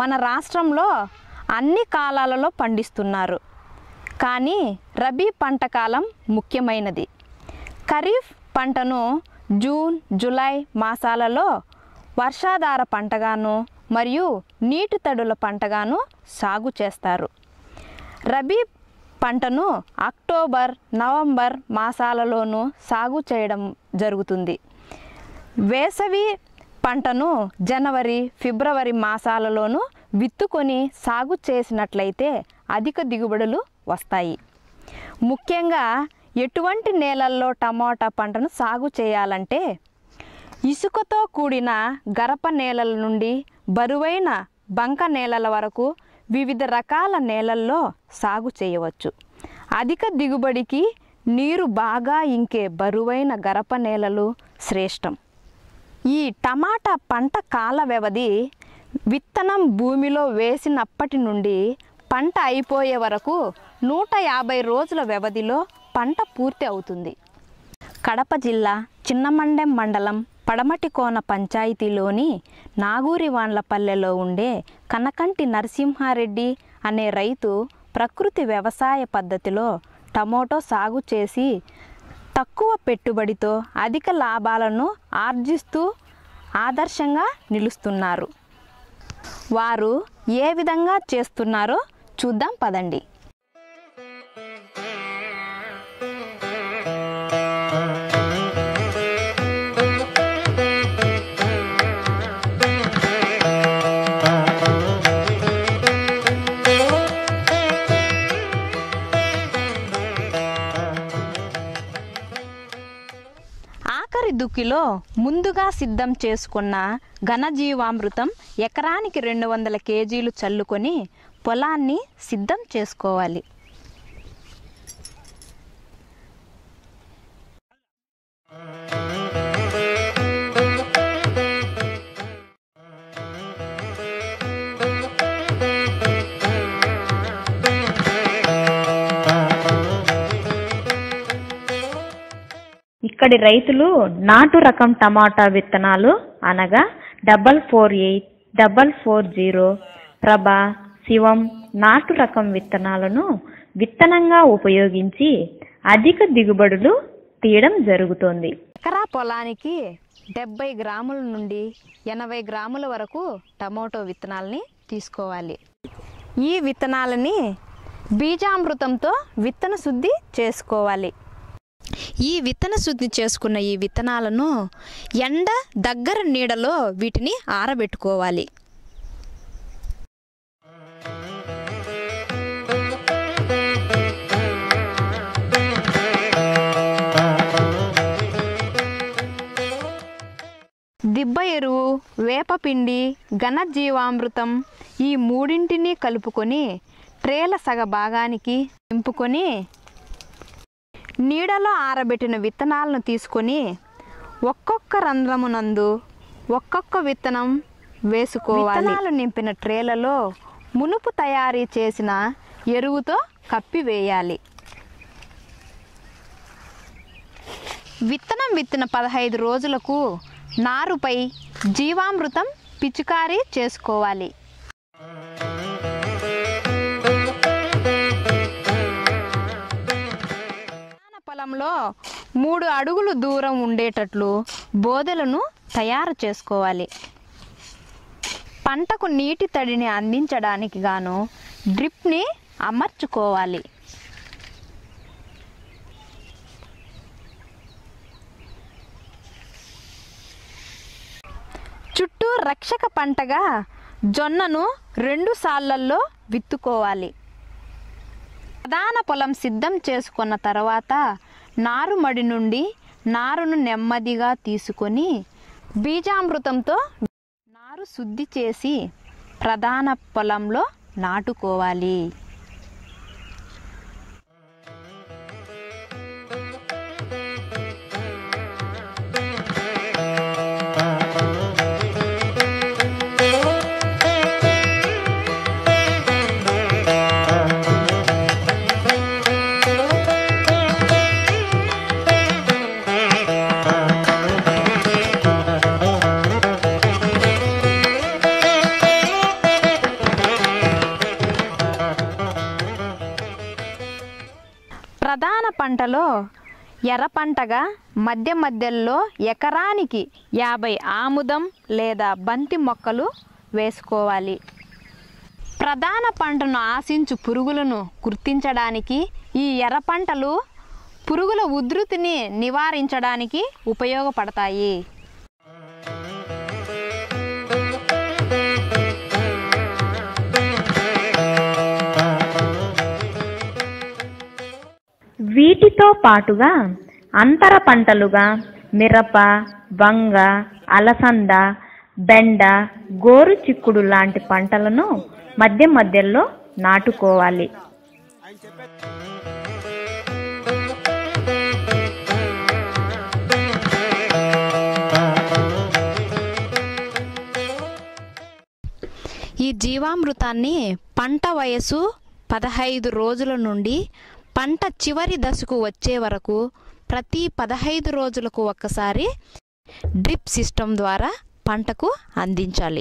మన రాష్ట్రంలో అన్ని కాలాలలో పండిస్తున్నారు కానీ రబీ పంట కాలం ముఖ్యమైనది ఖరీఫ్ పంటను జూన్ జూలై మాసాలలో వర్షాధార పంటగాను మరియు నీటి తడుల పంటగాను సాగు చేస్తారు రబీ పంటను అక్టోబర్ నవంబర్ మాసాలలోనూ సాగు చేయడం జరుగుతుంది వేసవి పంటను జనవరి ఫిబ్రవరి మాసాలలోనూ విత్తుకొని సాగు చేసినట్లయితే అధిక దిగుబడులు వస్తాయి ముఖ్యంగా ఎటువంటి నేలల్లో టమాటా పంటను సాగు చేయాలంటే ఇసుకతో కూడిన గరప నేలల నుండి బరువైన బంక నేలల వరకు వివిధ రకాల నేలల్లో సాగు చేయవచ్చు అధిక దిగుబడికి నీరు బాగా ఇంకే బరువైన గరప నేలలు శ్రేష్టం ఈ టమాటా పంట కాల వ్యవధి విత్తనం భూమిలో వేసినప్పటి నుండి పంట అయిపోయే వరకు నూట యాభై రోజుల వ్యవధిలో పంట పూర్తి అవుతుంది కడప జిల్లా చిన్నమండెం మండలం పడమటికోన పంచాయతీలోని నాగూరివాండ్లపల్లెలో ఉండే కనకంటి నరసింహారెడ్డి అనే రైతు ప్రకృతి వ్యవసాయ పద్ధతిలో టమోటో సాగు చేసి తక్కువ పెట్టుబడితో అధిక లాభాలను ఆర్జిస్తూ ఆదర్శంగా నిలుస్తున్నారు వారు ఏ విధంగా చేస్తున్నారో చూద్దాం పదండి ఆఖరి దుక్కిలో ముందుగా సిద్ధం చేసుకున్న ఘనజీవామృతం ఎకరానికి రెండు వందల కేజీలు చల్లుకొని పొలాన్ని సిద్ధం చేసుకోవాలి ఇక్కడి రైతులు నాటు రకం టమాటా విత్తనాలు అనగా double four eight double four zero Prabha Shivam నాటు రకం విత్తనాలను విత్తనంగా ఉపయోగించి అధిక దిగుబడులు తీయడం జరుగుతోంది ఎకరా పొలానికి డెబ్బై గ్రాముల నుండి ఎనభై గ్రాముల వరకు టమోటో విత్తనాలని తీసుకోవాలి ఈ విత్తనాలని బీజామృతంతో విత్తన శుద్ధి చేసుకోవాలి ఈ విత్తన శుద్ధి చేసుకున్న ఈ విత్తనాలను ఎండ దగ్గర నీడలో వీటిని ఆరబెట్టుకోవాలి దిబ్బ ఎరువు వేపపిండి ఘనజీవామృతం ఈ మూడింటిని కలుపుకొని ట్రేల సగ భాగానికి నింపుకొని నీడలో ఆరబెట్టిన విత్తనాలను తీసుకొని ఒక్కొక్క రంధ్రమునందు ఒక్కొక్క విత్తనం వేసుకోవాలి విత్తనాలు నింపిన ట్రేలలో మునుపు తయారీ చేసిన ఎరువుతో కప్పివేయాలి విత్తనం విత్తిన పదహైదు రోజులకు నారుపై జీవామృతం పిచికారీ చేసుకోవాలి ప్రధాన పొలంలో మూడు అడుగులు దూరం ఉండేటట్లు బోదెలను తయారు చేసుకోవాలి పంటకు నీటి తడిని అందించడానికి గాను డ్రిప్ని అమర్చుకోవాలి చుట్టూ రక్షక పంటగా జొన్నను రెండు సార్లల్లో విత్తుకోవాలి ప్రధాన పొలం సిద్ధం చేసుకున్న తర్వాత నారుమడి నుండి నారును నెమ్మదిగా తీసుకొని బీజామృతంతో నారు శుద్ధి చేసి ప్రధాన పొలంలో నాటుకోవాలి ప్రధాన పంటలో ఎర్ర పంటగా మధ్య మధ్యలో ఎకరానికి యాభై ఆముదం లేదా బంతి మొక్కలు వేసుకోవాలి ప్రధాన పంటను ఆశించు పురుగులను గుర్తించడానికి ఈ ఎర్ర పంటలు పురుగుల ఉధృతిని నివారించడానికి ఉపయోగపడతాయి వీటితో పాటుగా అంతర పంటలుగా మిరప వంగ అలసంద బెండ గోరు చిక్కుడు లాంటి పంటలను మధ్య మధ్యలో నాటుకోవాలి ఈ జీవామృతాన్ని పంట వయసు పదహైదు రోజుల నుండి పంట చివరి దశకు వచ్చే వరకు ప్రతి పదహైదు రోజులకు ఒక్కసారి డ్రిప్ సిస్టమ్ ద్వారా పంటకు అందించాలి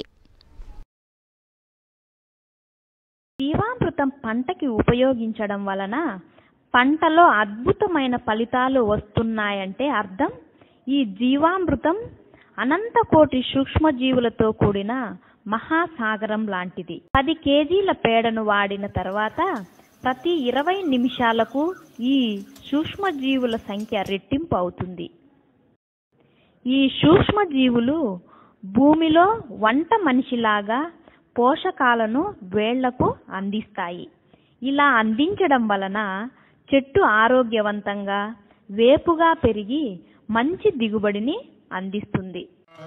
జీవామృతం పంటకి ఉపయోగించడం వలన పంటలో అద్భుతమైన ఫలితాలు వస్తున్నాయంటే అర్థం ఈ జీవామృతం అనంత కోటి సూక్ష్మజీవులతో కూడిన మహాసాగరం లాంటిది పది కేజీల పేడను వాడిన తర్వాత ప్రతి ఇరవై నిమిషాలకు ఈ సూక్ష్మజీవుల సంఖ్య రెట్టింపు అవుతుంది ఈ సూక్ష్మజీవులు భూమిలో వంట మనిషిలాగా పోషకాలను వేళ్లకు అందిస్తాయి ఇలా అందించడం వలన చెట్టు ఆరోగ్యవంతంగా వేపుగా పెరిగి మంచి దిగుబడిని అందిస్తుంది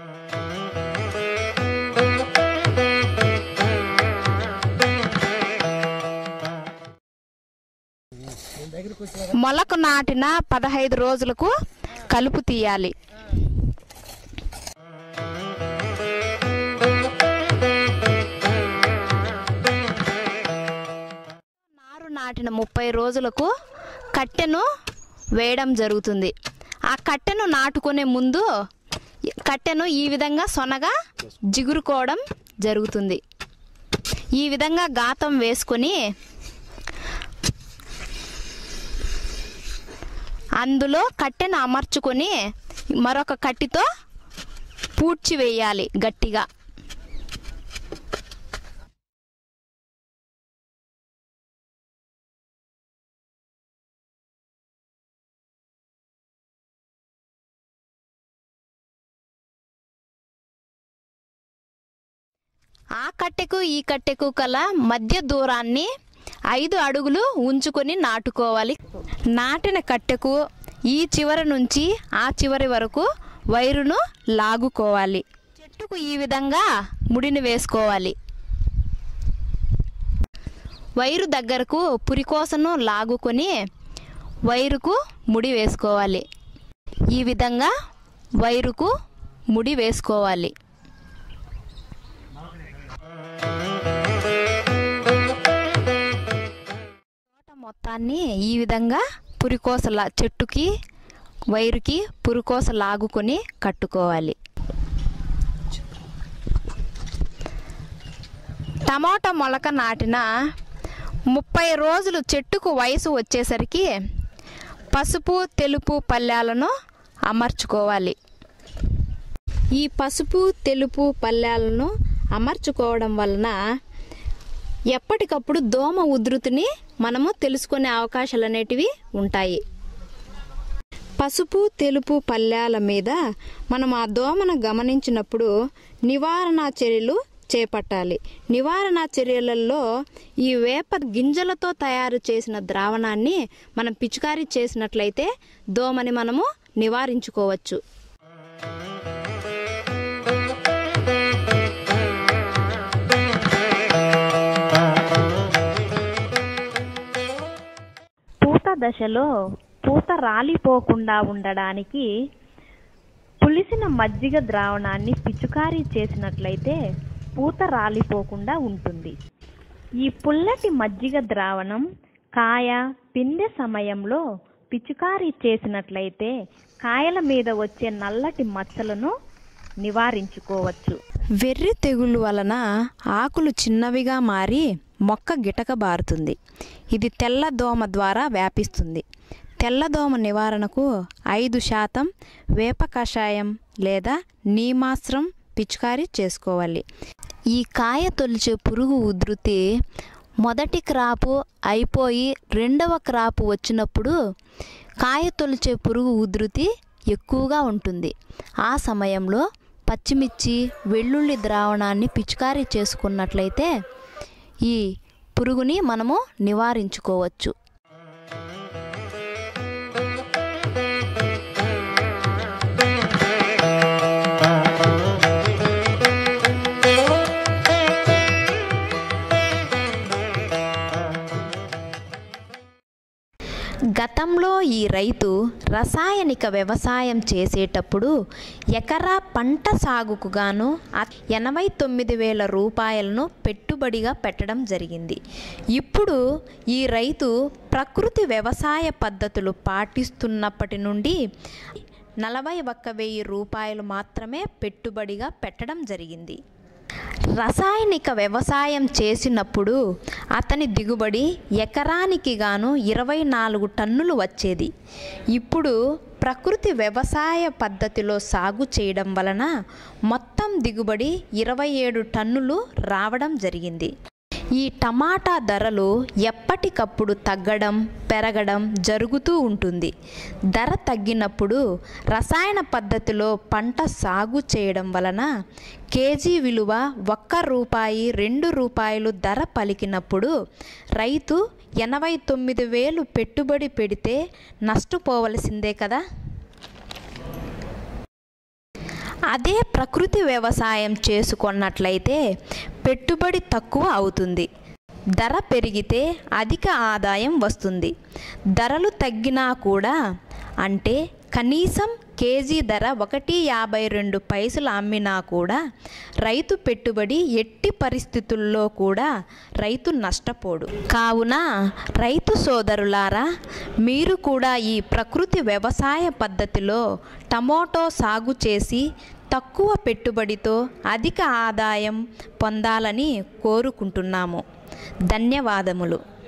మొలకు నాటిన పదహైదు రోజులకు కలుపు తీయాలి నారు నాటిన ముప్పై రోజులకు కట్టెను వేయడం జరుగుతుంది ఆ కట్టెను నాటుకునే ముందు కట్టెను ఈ విధంగా సొనగా జిగురుకోవడం జరుగుతుంది ఈ విధంగా గాతం వేసుకొని అందులో కట్టెను అమర్చుకొని మరొక కట్టితో పూడ్చి వేయాలి గట్టిగా ఆ కట్టెకు ఈ కట్టెకు కల మధ్య దూరాన్ని ఐదు అడుగులు ఉంచుకొని నాటుకోవాలి నాటిన కట్టెకు ఈ చివరి నుంచి ఆ చివరి వరకు వైరును లాగుకోవాలి చెట్టుకు ఈ విధంగా ముడిని వేసుకోవాలి వైరు దగ్గరకు పురికోసను లాగుకొని వైరుకు ముడి వేసుకోవాలి ఈ విధంగా వైరుకు ముడి వేసుకోవాలి తోట మొత్తాన్ని ఈ విధంగా పురికోసల చెట్టుకి వైరుకి పురికోస లాగుకొని కట్టుకోవాలి టమాటా మొలక నాటిన ముప్పై రోజులు చెట్టుకు వయసు వచ్చేసరికి పసుపు తెలుపు పళ్ళాలను అమర్చుకోవాలి ఈ పసుపు తెలుపు పళ్ళాలను అమర్చుకోవడం వలన ఎప్పటికప్పుడు దోమ ఉధృతిని మనము తెలుసుకునే అవకాశాలు అనేటివి ఉంటాయి పసుపు తెలుపు పళ్ళాల మీద మనం ఆ దోమను గమనించినప్పుడు నివారణ చర్యలు చేపట్టాలి నివారణ చర్యలలో ఈ వేప గింజలతో తయారు చేసిన ద్రావణాన్ని మనం పిచికారీ చేసినట్లయితే దోమని మనము నివారించుకోవచ్చు పూత దశలో పూత రాలిపోకుండా ఉండడానికి పులిసిన మజ్జిగ ద్రావణాన్ని పిచుకారీ చేసినట్లయితే పూత రాలిపోకుండా ఉంటుంది ఈ పుల్లటి మజ్జిగ ద్రావణం కాయ పిందె సమయంలో పిచుకారీ చేసినట్లయితే కాయల మీద వచ్చే నల్లటి మచ్చలను నివారించుకోవచ్చు వెర్రి తెగులు వలన ఆకులు చిన్నవిగా మారి మొక్క గిటకబారుతుంది ఇది తెల్ల దోమ ద్వారా వ్యాపిస్తుంది తెల్లదోమ నివారణకు ఐదు శాతం వేప కషాయం లేదా నీమాస్త్రం పిచికారీ చేసుకోవాలి ఈ కాయ తొలిచే పురుగు ఉధృతి మొదటి క్రాపు అయిపోయి రెండవ క్రాపు వచ్చినప్పుడు కాయ తొలిచే పురుగు ఉధృతి ఎక్కువగా ఉంటుంది ఆ సమయంలో పచ్చిమిర్చి వెల్లుల్లి ద్రావణాన్ని పిచికారీ చేసుకున్నట్లయితే ఈ పురుగుని మనము నివారించుకోవచ్చు గతంలో ఈ రైతు రసాయనిక వ్యవసాయం చేసేటప్పుడు ఎకరా పంట సాగుకు గాను ఎనభై తొమ్మిది వేల రూపాయలను పెట్టుబడిగా పెట్టడం జరిగింది ఇప్పుడు ఈ రైతు ప్రకృతి వ్యవసాయ పద్ధతులు పాటిస్తున్నప్పటి నుండి నలభై ఒక్క వెయ్యి రూపాయలు మాత్రమే పెట్టుబడిగా పెట్టడం జరిగింది రసాయనిక వ్యవసాయం చేసినప్పుడు అతని దిగుబడి ఎకరానికి గాను ఇరవై నాలుగు టన్నులు వచ్చేది ఇప్పుడు ప్రకృతి వ్యవసాయ పద్ధతిలో సాగు చేయడం వలన మొత్తం దిగుబడి ఇరవై ఏడు టన్నులు రావడం జరిగింది ఈ టమాటా ధరలు ఎప్పటికప్పుడు తగ్గడం పెరగడం జరుగుతూ ఉంటుంది ధర తగ్గినప్పుడు రసాయన పద్ధతిలో పంట సాగు చేయడం వలన కేజీ విలువ ఒక్క రూపాయి రెండు రూపాయలు ధర పలికినప్పుడు రైతు ఎనభై తొమ్మిది వేలు పెట్టుబడి పెడితే నష్టపోవలసిందే కదా అదే ప్రకృతి వ్యవసాయం చేసుకున్నట్లయితే పెట్టుబడి తక్కువ అవుతుంది ధర పెరిగితే అధిక ఆదాయం వస్తుంది ధరలు తగ్గినా కూడా అంటే కనీసం కేజీ ధర ఒకటి యాభై రెండు పైసలు అమ్మినా కూడా రైతు పెట్టుబడి ఎట్టి పరిస్థితుల్లో కూడా రైతు నష్టపోడు కావున రైతు సోదరులారా మీరు కూడా ఈ ప్రకృతి వ్యవసాయ పద్ధతిలో టమోటో సాగు చేసి తక్కువ పెట్టుబడితో అధిక ఆదాయం పొందాలని కోరుకుంటున్నాము ధన్యవాదములు